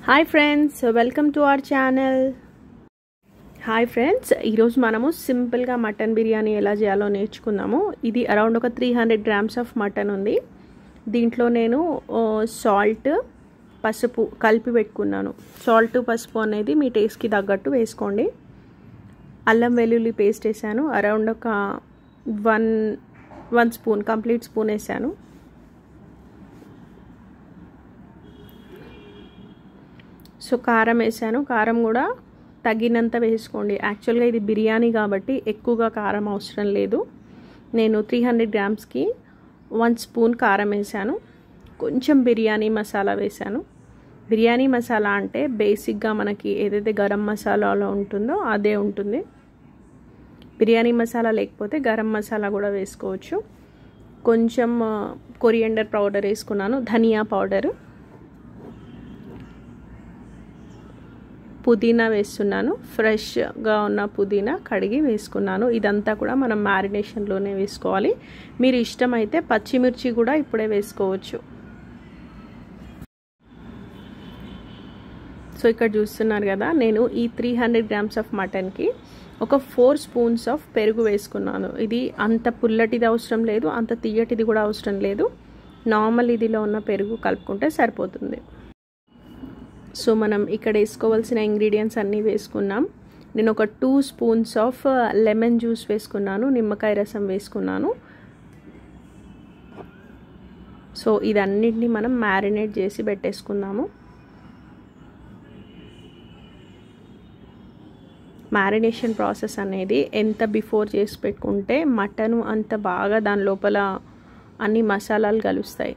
hi friends welcome to our channel hi friends ఈరోజు మనము సింపుల్గా మటన్ బిర్యానీ ఎలా చేయాలో నేర్చుకుందాము ఇది అరౌండ్ ఒక three hundred grams of mutton ఉంది దీంట్లో నేను సాల్ట్ పసుపు కలిపి పెట్టుకున్నాను సాల్ట్ పసుపు అనేది మీ టేస్ట్కి తగ్గట్టు వేసుకోండి అల్లం వెల్లుల్లి పేస్ట్ వేసాను అరౌండ్ ఒక one one spoon complete spoon వేసాను సో కారం వేసాను కారం కూడా తగినంత వేసుకోండి యాక్చువల్గా ఇది బిర్యానీ కాబట్టి ఎక్కువగా కారం అవసరం లేదు నేను త్రీ హండ్రెడ్ గ్రామ్స్కి వన్ స్పూన్ కారం వేసాను కొంచెం బిర్యానీ మసాలా వేసాను బిర్యానీ మసాలా అంటే బేసిక్గా మనకి ఏదైతే గరం మసాలాలో ఉంటుందో అదే ఉంటుంది బిర్యానీ మసాలా లేకపోతే గరం మసాలా కూడా వేసుకోవచ్చు కొంచెం కొరియండర్ పౌడర్ వేసుకున్నాను ధనియా పౌడరు పుదీనా వేస్తున్నాను ఫ్రెష్గా ఉన్న పుదీనా కడిగి వేసుకున్నాను ఇదంతా కూడా మనం మ్యారినేషన్లోనే వేసుకోవాలి మీరు ఇష్టమైతే పచ్చిమిర్చి కూడా ఇప్పుడే వేసుకోవచ్చు సో ఇక్కడ చూస్తున్నారు కదా నేను ఈ త్రీ హండ్రెడ్ గ్రామ్స్ ఆఫ్ మటన్కి ఒక ఫోర్ స్పూన్స్ ఆఫ్ పెరుగు వేసుకున్నాను ఇది అంత పుల్లటిది అవసరం లేదు అంత తీయటిది కూడా అవసరం లేదు నార్మల్ ఇదిలో ఉన్న పెరుగు కలుపుకుంటే సరిపోతుంది సో మనం ఇక్కడ వేసుకోవాల్సిన ఇంగ్రీడియంట్స్ అన్నీ వేసుకున్నాం నేను ఒక two spoons of lemon juice వేసుకున్నాను నిమ్మకాయ రసం వేసుకున్నాను సో ఇదన్నిటిని మనం మ్యారినేట్ చేసి పెట్టేసుకుందాము మ్యారినేషన్ ప్రాసెస్ అనేది ఎంత బిఫోర్ చేసి పెట్టుకుంటే మటన్ అంత బాగా దాని లోపల అన్ని మసాలాలు కలుస్తాయి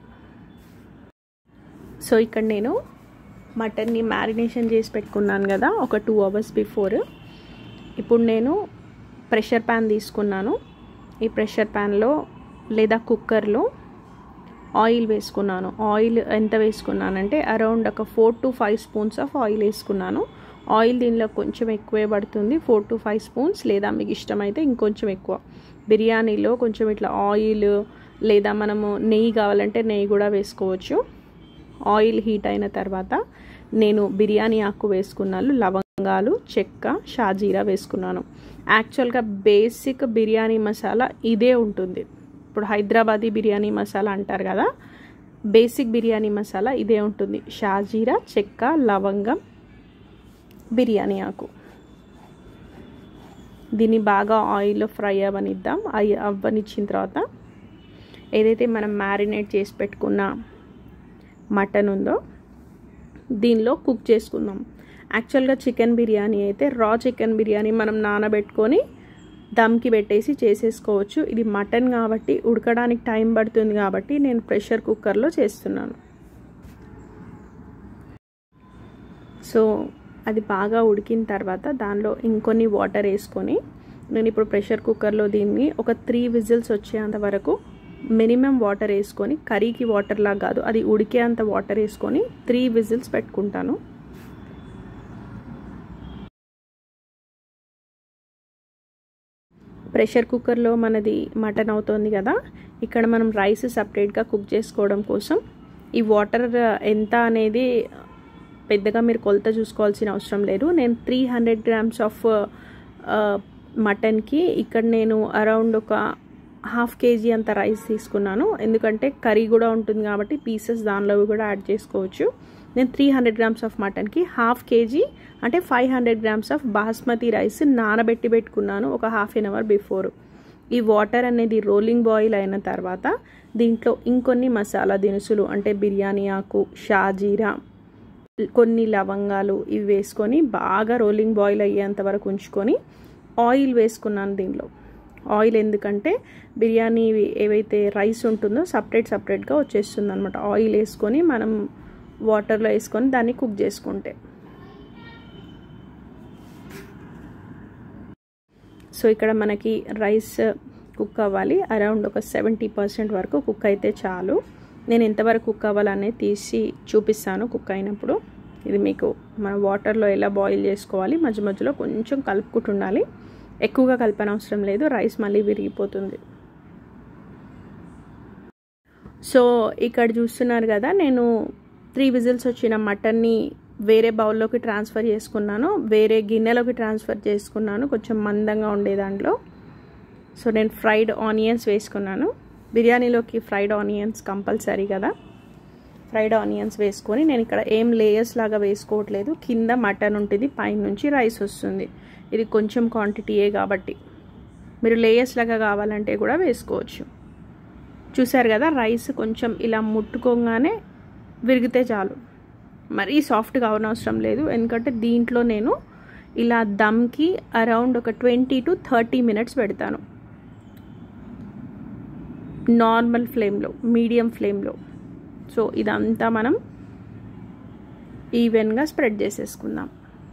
సో ఇక్కడ నేను మటన్ని మ్యారినేషన్ చేసి పెట్టుకున్నాను కదా ఒక టూ అవర్స్ బిఫోర్ ఇప్పుడు నేను ప్రెషర్ ప్యాన్ తీసుకున్నాను ఈ ప్రెషర్ ప్యాన్లో లేదా కుక్కర్లో ఆయిల్ వేసుకున్నాను ఆయిల్ ఎంత వేసుకున్నానంటే అరౌండ్ ఒక four to five spoons of oil వేసుకున్నాను ఆయిల్ దీనిలో కొంచెం ఎక్కువే పడుతుంది ఫోర్ టు ఫైవ్ స్పూన్స్ లేదా మీకు ఇష్టమైతే ఇంకొంచెం ఎక్కువ బిర్యానీలో కొంచెం ఇట్లా ఆయిల్ లేదా మనము నెయ్యి కావాలంటే నెయ్యి కూడా వేసుకోవచ్చు ఆయిల్ హీట్ అయిన తర్వాత నేను బిర్యానీ ఆకు వేసుకున్నాను లవంగాలు చెక్క షాజీరా వేసుకున్నాను యాక్చువల్గా బేసిక్ బిర్యానీ మసాలా ఇదే ఉంటుంది ఇప్పుడు హైదరాబాదీ బిర్యానీ మసాలా అంటారు కదా బేసిక్ బిర్యానీ మసాలా ఇదే ఉంటుంది షాజీరా చెక్క లవంగం బిర్యానీ ఆకు దీన్ని బాగా ఆయిల్లో ఫ్రై అవ్వనిద్దాం అవి అవ్వనిచ్చిన తర్వాత ఏదైతే మనం మ్యారినేట్ చేసి పెట్టుకున్న మటన్ ఉందో దీనిలో కుక్ చేసుకుందాం యాక్చువల్గా చికెన్ బిర్యానీ అయితే రా చికెన్ బిర్యానీ మనం నానబెట్టుకొని దమ్కి పెట్టేసి చేసేసుకోవచ్చు ఇది మటన్ కాబట్టి ఉడకడానికి టైం పడుతుంది కాబట్టి నేను ప్రెషర్ కుక్కర్లో చేస్తున్నాను సో అది బాగా ఉడికిన తర్వాత దానిలో ఇంకొన్ని వాటర్ వేసుకొని నేను ఇప్పుడు ప్రెషర్ కుక్కర్లో దీన్ని ఒక త్రీ విజిల్స్ వచ్చేంత వరకు మినిమం వాటర్ వేసుకొని కర్రీకి వాటర్ లాగా కాదు అది ఉడికేంత వాటర్ వేసుకొని త్రీ విజిల్స్ పెట్టుకుంటాను ప్రెషర్ కుక్కర్లో మనది మటన్ అవుతుంది కదా ఇక్కడ మనం రైస్ సపరేట్గా కుక్ చేసుకోవడం కోసం ఈ వాటర్ ఎంత అనేది పెద్దగా మీరు కొలత చూసుకోవాల్సిన అవసరం లేదు నేను త్రీ హండ్రెడ్ గ్రామ్స్ ఆఫ్ మటన్కి ఇక్కడ నేను అరౌండ్ ఒక హాఫ్ కేజీ అంత రైస్ తీసుకున్నాను ఎందుకంటే కర్రీ కూడా ఉంటుంది కాబట్టి పీసెస్ దానిలో కూడా యాడ్ చేసుకోవచ్చు నేను త్రీ హండ్రెడ్ గ్రామ్స్ ఆఫ్ మటన్కి హాఫ్ కేజీ అంటే five hundred grams of basmati rice నానబెట్టి పెట్టుకున్నాను ఒక హాఫ్ ఎన్ అవర్ బిఫోర్ ఈ వాటర్ అనేది రోలింగ్ బాయిల్ అయిన తర్వాత దీంట్లో ఇంకొన్ని మసాలా దినుసులు అంటే బిర్యానీ ఆకు షాజీరా కొన్ని లవంగాలు ఇవి వేసుకొని బాగా రోలింగ్ బాయిల్ అయ్యేంత వరకు ఉంచుకొని ఆయిల్ వేసుకున్నాను దీనిలో ఆయిల్ ఎందుకంటే బిర్యానీ ఏవైతే రైస్ ఉంటుందో సపరేట్ సపరేట్గా వచ్చేస్తుంది అనమాట ఆయిల్ వేసుకొని మనం వాటర్లో వేసుకొని దాన్ని కుక్ చేసుకుంటే సో ఇక్కడ మనకి రైస్ కుక్ అవ్వాలి అరౌండ్ ఒక సెవెంటీ పర్సెంట్ వరకు కుక్ అయితే చాలు నేను ఎంతవరకు కుక్ అవ్వాలనేది తీసి చూపిస్తాను కుక్ అయినప్పుడు ఇది మీకు మన వాటర్లో ఎలా బాయిల్ చేసుకోవాలి మధ్య మధ్యలో కొంచెం కలుపుకుంటుండాలి ఎక్కువగా కలపనవసరం లేదు రైస్ మళ్ళీ విరిగిపోతుంది సో ఇక్కడ చూస్తున్నారు కదా నేను త్రీ విజిల్స్ వచ్చిన మటన్ని వేరే బౌల్లోకి ట్రాన్స్ఫర్ చేసుకున్నాను వేరే గిన్నెలోకి ట్రాన్స్ఫర్ చేసుకున్నాను కొంచెం మందంగా ఉండే దాంట్లో సో నేను ఫ్రైడ్ ఆనియన్స్ వేసుకున్నాను బిర్యానీలోకి ఫ్రైడ్ ఆనియన్స్ కంపల్సరీ కదా ఫ్రైడ్ ఆనియన్స్ వేసుకొని నేను ఇక్కడ ఏం లేయర్స్ లాగా వేసుకోవట్లేదు కింద మటన్ ఉంటుంది పైనుంచి రైస్ వస్తుంది ఇది కొంచెం క్వాంటిటీయే కాబట్టి మీరు లేయర్స్ లాగా కావాలంటే కూడా వేసుకోవచ్చు చూసారు కదా రైస్ కొంచెం ఇలా ముట్టుకోగానే విరిగితే చాలు మరీ సాఫ్ట్గా అవనవసరం లేదు ఎందుకంటే దీంట్లో నేను ఇలా దమ్కి అరౌండ్ ఒక ట్వంటీ టు థర్టీ మినిట్స్ పెడతాను నార్మల్ ఫ్లేమ్లో మీడియం ఫ్లేమ్లో సో ఇదంతా మనం ఈవెన్గా స్ప్రెడ్ చేసేసుకుందాం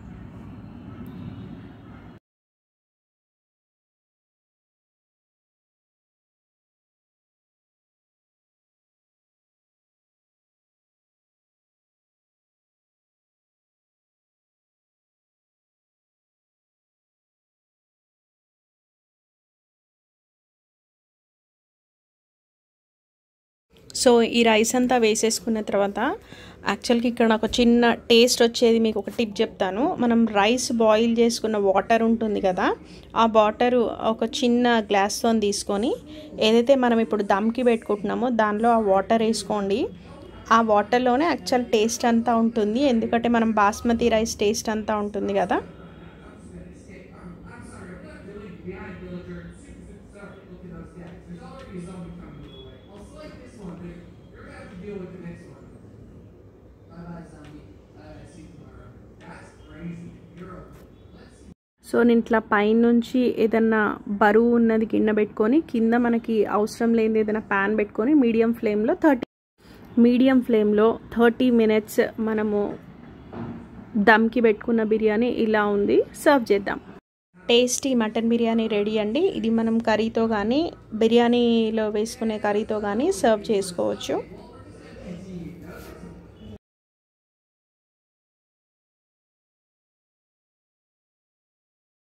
సో ఈ రైస్ అంతా వేసేసుకున్న తర్వాత యాక్చువల్గా ఇక్కడ ఒక చిన్న టేస్ట్ వచ్చేది మీకు ఒక టిప్ చెప్తాను మనం రైస్ బాయిల్ చేసుకున్న వాటర్ ఉంటుంది కదా ఆ వాటర్ ఒక చిన్న గ్లాస్తో తీసుకొని ఏదైతే మనం ఇప్పుడు దమ్కి పెట్టుకుంటున్నామో దానిలో ఆ వాటర్ వేసుకోండి ఆ వాటర్లోనే యాక్చువల్ టేస్ట్ అంతా ఉంటుంది ఎందుకంటే మనం బాస్మతి రైస్ టేస్ట్ అంతా ఉంటుంది కదా సో నేను ఇట్లా పైనుంచి ఏదన్నా బరువు ఉన్నది గిన్నె పెట్టుకొని కింద మనకి అవసరం లేని ఏదైనా ప్యాన్ పెట్టుకొని మీడియం ఫ్లేమ్లో థర్టీ మీడియం ఫ్లేమ్లో థర్టీ మినిట్స్ మనము దమ్కి పెట్టుకున్న బిర్యానీ ఇలా ఉంది సర్వ్ చేద్దాం టేస్టీ మటన్ బిర్యానీ రెడీ అండి ఇది మనం కర్రీతో కానీ బిర్యానీలో వేసుకునే కర్రీతో కానీ సర్వ్ చేసుకోవచ్చు